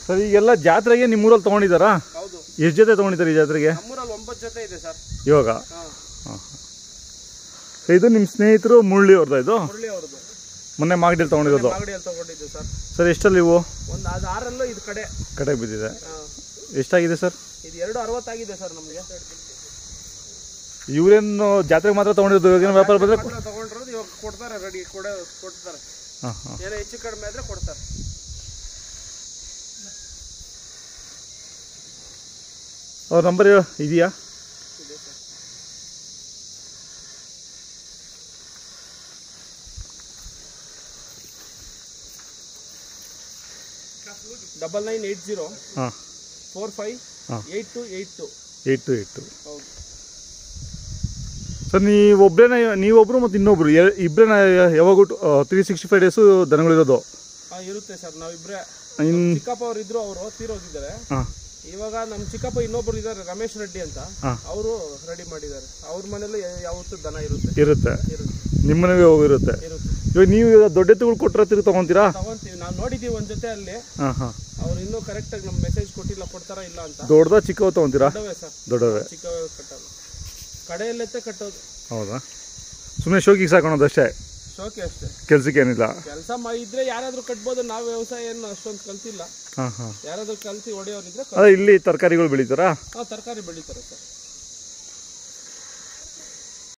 Sir ಈಗೆಲ್ಲ ಜಾತ್ರೆಗೆ ನಿಮ್ಮೂರಲ್ಲಿ ತೊಗೊಂಡಿದ್ದಾರಾ ಹೌದು ಎಷ್ಟು ಜೊತೆ ತೊಗೊಂಡಿದ್ದಾರೆ ಈ ಜಾತ್ರೆಗೆ ನಮ್ಮೂರಲ್ಲಿ ಒಂಬತ್ತು ಜೊತೆ ಇದೆ ಸರ್ ಇವಾಗ ಹಾಂ ಸೊ ಇದು ನಿಮ್ಮ ಸ್ನೇಹಿತರು ಮುರಳಿ ಅವ್ರದ್ದು ಇದು ಮುರಳಿ ಅವ್ರದ್ದು ಮೊನ್ನೆ ಮಾಗಡಿಯಲ್ಲಿ ತೊಗೊಂಡಿರೋದು ಮಾಗಡಿಯಲ್ಲಿ ತಗೊಂಡಿದ್ದು ಸರ್ ಸರ್ ಎಷ್ಟಲ್ಲಿ ಇವು ಒಂದು ಅದು ಆರಲ್ಲೂ ಇದು ಕಡೆ ಕಡೆ ಬಿದ್ದಿದೆ ಹಾಂ ಎಷ್ಟಾಗಿದೆ ಸರ್ ಇದು ಎರಡು ಅರವತ್ತಾಗಿದೆ ಸರ್ ನಮಗೆ ಇವರೇನು ಜಾತ್ರೆಗೆ ಮಾತ್ರ ತೊಗೊಂಡಿರೋದು ಇವಾಗೇನು ವ್ಯಾಪಾರ ಬಂದರೆ ಮಾತ್ರ ತಗೊಂಡಿರೋದು ಇವಾಗ ಕೊಡ್ತಾರೆ ರೆಡಿ ಕೊಡ ಕೊಡ್ತಾರೆ ಹಾಂ ಹಾಂ ಏನೋ ಹೆಚ್ಚು ಕಡಿಮೆ ಆದರೆ ಕೊಡ್ತಾರೆ ಅವ್ರ ನಂಬರ್ ಇದೆಯಾ ಇದೆ sir double nine eight zero ಹಾಂ ಫೋರ್ ಫೈವ್ ಹಾಂ. Eight two eight two eight two eight two ಹೌದು ಸರ್ ನೀವೊಬ್ಬರೇನ ನೀವೊಬ್ಬರು ಮತ್ತು ಇನ್ನೊಬ್ರು ಎ- ಇಬ್ರೇನ ಯಾವಾಗೂ ತ್ರೀ ಸಿಕ್ಸ್ಟಿ ಫೈವ್ ಡೇಸು ದನಗಳಿರೋದು ಹಾಂ ಇರುತ್ತೆ ಸರ್ ನಾವಿಬ್ರೆ ಇನ್ನು ಚಿಕ್ಕಪ್ಪ ಅವ್ರು ಇದ್ರು ಅವರು ತೀರೋಗಿದ್ದಾರೆ ಹಾಂ ಇವಾಗ ನಮ್ಮ ಚಿಕ್ಕಪ್ಪ ಇನ್ನೊಬ್ರು ಇದ್ದಾರೆ ರಮೇಶ್ ರೆಡ್ಡಿ ಅಂತ ಹಾಂ. ಅವರು ರೆಡಿ ಮಾಡಿದ್ದಾರೆ ಅವ್ರ ಮನೇಲಿ ಯಾವತ್ತೂ ದನ ಇರುತ್ತೆ ಇರುತ್ತೆ ಇರುತ್ತೆ ನಿಮ್ಮನೆಗೆ ಹೋಗಿರುತ್ತೆ ಇರುತ್ತೆ ಇವಾಗ ನೀವು ಇವಾಗ ದೊಡ್ಡ ಎತ್ತುಗಳು ಕೊಟ್ಟರೆ ತಿರುಗಿ ತೊಗೊತೀರಾ ತಗೊಂತೀವಿ ನಾವು ನೋಡಿದೀವಿ ಒಂದ್ ಜೊತೆ ಅಲ್ಲಿ ಹಾಂ ಹಾಂ ಅವ್ರು ಇನ್ನೂ ಕರೆಕ್ಟಾಗಿ ನಮ್ಮ ಮೆಸೇಜ್ ಕೊಟ್ಟಿಲ್ಲ ಕೊಡ್ತಾರಾ ಇಲ್ಲ ಅಂತ ದೊಡ್ಡದ ಚಿಕ್ಕವ ತೊಗೊತೀರಾ ದೊಡ್ಡವೇ ಸರ್ ದೊಡ್ಡವೇ ಚಿಕ್ಕವೇ ಕಟ್ಟೋದು ಕಡೆಯಲ್ಲೆತ್ತೆ ಕಟ್ಟೋದು ಹೌದಾ ಸುಮ್ಮನೆ ಶೋಕಿಗೆ ಸಾಕೋಣದು ಅಷ್ಟೇ ಶೋಕಿ ಅಷ್ಟೇ ಕೆಲ್ಸಕ್ಕೆ ಏನಿಲ್ಲ ಕೆಲಸ ಇದ್ರೆ ಯಾರಾದ್ರೂ ಕಟ್ಬೋದು ನಾವು ವ್ಯವಸಾಯ ಏನು ಅಷ್ಟೊಂದು ಕಲ್ತಿಲ್ಲ ಹಾಂ ಹಾಂ ಯಾರಾದ್ರೂ ಕಲ್ತಿ ಹೊಡೆಯೋರಿದ್ರೆ ಅದೇ ಇಲ್ಲಿ ತರಕಾರಿಗಳು ಬೆಳೀತಾರಾ ನಾವು ತರಕಾರಿ ಬೆಳಿತಾರೆ ಸರ್